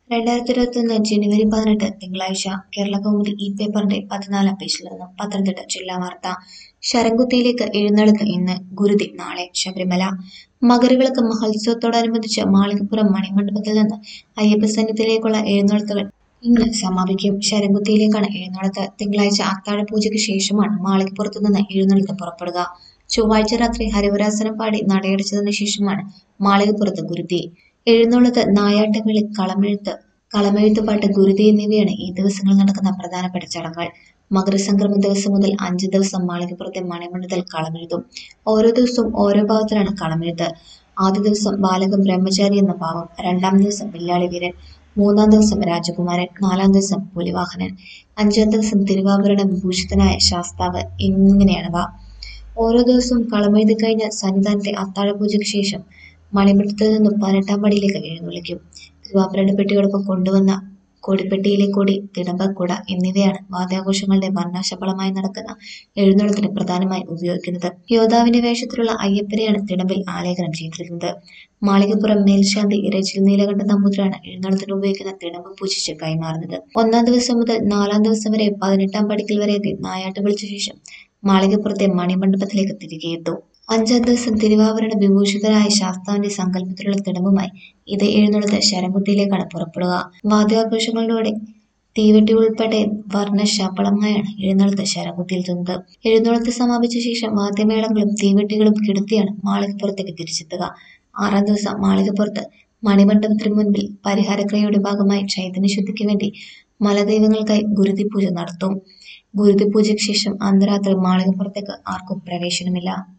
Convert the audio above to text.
രണ്ടായിരത്തി ഇരുപത്തിയൊന്ന് ജനുവരി പതിനെട്ട് തിങ്കളാഴ്ച കേരള കൗമുദി ഈ പേപ്പറിന്റെ പതിനാലാം പേജിൽ നിന്നും പത്തനംതിട്ട ജില്ലാ വാർത്ത ശരംകുത്തിയിലേക്ക് എഴുന്നള്ളത്ത് ഇന്ന് ഗുരുതി നാളെ ശബരിമല മകരവിളക്ക് മഹോത്സവത്തോടനുബന്ധിച്ച് മാളികപ്പുറം മണിമണ്ഡപത്തിൽ നിന്ന് അയ്യപ്പസന്നിധിയിലേക്കുള്ള എഴുന്നള്ളത്തുകൾ ഇന്ന് സമാപിക്കും ശരംകുത്തിയിലേക്കാണ് എഴുന്നള്ളത്ത് തിങ്കളാഴ്ച അത്താഴപൂജയ്ക്ക് ശേഷമാണ് മാളികപ്പുറത്തു നിന്ന് എഴുന്നള്ളത്ത് പുറപ്പെടുക ചൊവ്വാഴ്ച രാത്രി ഹരിവരാസനം പാടി നടയടച്ചതിനു ശേഷമാണ് മാളികപ്പുറത്ത് ഗുരുതി എഴുന്നള്ളത്ത് നായാട്ടുകളി കളമെഴുത്ത് കളമെഴുത്തുപാട്ട് ഗുരുതി എന്നിവയാണ് ഈ ദിവസങ്ങളിൽ നടക്കുന്ന പ്രധാനപ്പെട്ട ചടങ്ങുകൾ മകരസംക്രമ ദിവസം മുതൽ അഞ്ച് ദിവസം മാളികപ്പുറത്തെ മണിമണ്ഡലത്തിൽ കളമെഴുതും ഓരോ ദിവസവും ഓരോ ഭാവത്തിലാണ് കളമെഴുത്ത് ആദ്യ ദിവസം ബാലകം ബ്രഹ്മചാരി എന്ന ഭാവം രണ്ടാം ദിവസം വില്ലാളി വീരൻ മൂന്നാം ദിവസം രാജകുമാരൻ നാലാം ദിവസം പുലിവാഹനൻ അഞ്ചാം ദിവസം തിരുവാഭരണ വിഭൂഷിതനായ ശാസ്താവ് എന്നിങ്ങനെയാണവ ഓരോ ദിവസവും കളമെഴുതി കഴിഞ്ഞ സന്നിധാനത്തെ അത്താഴപൂജയ്ക്ക് ശേഷം മണിമണ്ഡലത്തിൽ നിന്നും പതിനെട്ടാം പടിയിലേക്ക് എഴുന്നള്ളിക്കും തിരുവാഭരണ പെട്ടിയോടൊപ്പം കൊണ്ടുവന്ന കൊടിപ്പെട്ടിയിലെ കൊടി തിടമ്പക്കുട എന്നിവയാണ് വാദ്യാഘോഷങ്ങളുടെ വർണ്ണാശബളമായി നടക്കുന്ന എഴുന്നള്ളത്തിന് പ്രധാനമായി ഉപയോഗിക്കുന്നത് യോദ്ധാവിന്റെ വേഷത്തിലുള്ള അയ്യപ്പനെയാണ് തിടമ്പിൽ ആലേഖനം ചെയ്തിരിക്കുന്നത് മാളികപ്പുറം മേൽശാന്തി ഇരച്ചിൽ നീലകണ്ഠ നമ്പൂതിരാണ് എഴുന്നള്ളത്തിന് ഉപയോഗിക്കുന്ന തിടമ്പ് പൂജിച്ച് കൈമാറുന്നത് ഒന്നാം ദിവസം മുതൽ നാലാം ദിവസം വരെ പതിനെട്ടാം പടിക്കൽ വരെ എത്തി നായാട്ട് വിളിച്ച ശേഷം മാളികപ്പുറത്തെ മണിമണ്ഡപത്തിലേക്ക് തിരികെ എത്തും അഞ്ചാം ദിവസം തിരുവാഭരണ വിഭൂഷിതരായ ശാസ്താവിന്റെ സങ്കല്പത്തിലുള്ള തിടമ്പുമായി ഇത് എഴുന്നള്ളത്ത് ശരംകുത്തിയിലേക്കാണ് പുറപ്പെടുക വാദ്യാഘോഷങ്ങളിലൂടെ തീവെട്ടി ഉൾപ്പെടെ വർണ്ണശബളമായാണ് എഴുന്നള്ളത്ത് ശരംകുത്തിയിലെത്തുന്നത് എഴുന്നള്ളത്ത് സമാപിച്ച ശേഷം വാദ്യമേളങ്ങളും തീവെട്ടികളും കിടത്തിയാണ് മാളികപ്പുറത്തേക്ക് തിരിച്ചെത്തുക ആറാം ദിവസം മാളികപ്പുറത്ത് മണിമണ്ഡപത്തിന് മുൻപിൽ പരിഹാരക്രിയയുടെ ഭാഗമായി ചൈതന്യശുദ്ധിക്ക് വേണ്ടി മലദൈവങ്ങൾക്കായി ഗുരുതി പൂജ നടത്തും ഗുരുതി പൂജയ്ക്ക് ശേഷം അർദ്ധരാത്രി മാളികപ്പുറത്തേക്ക് ആർക്കും പ്രവേശനമില്ല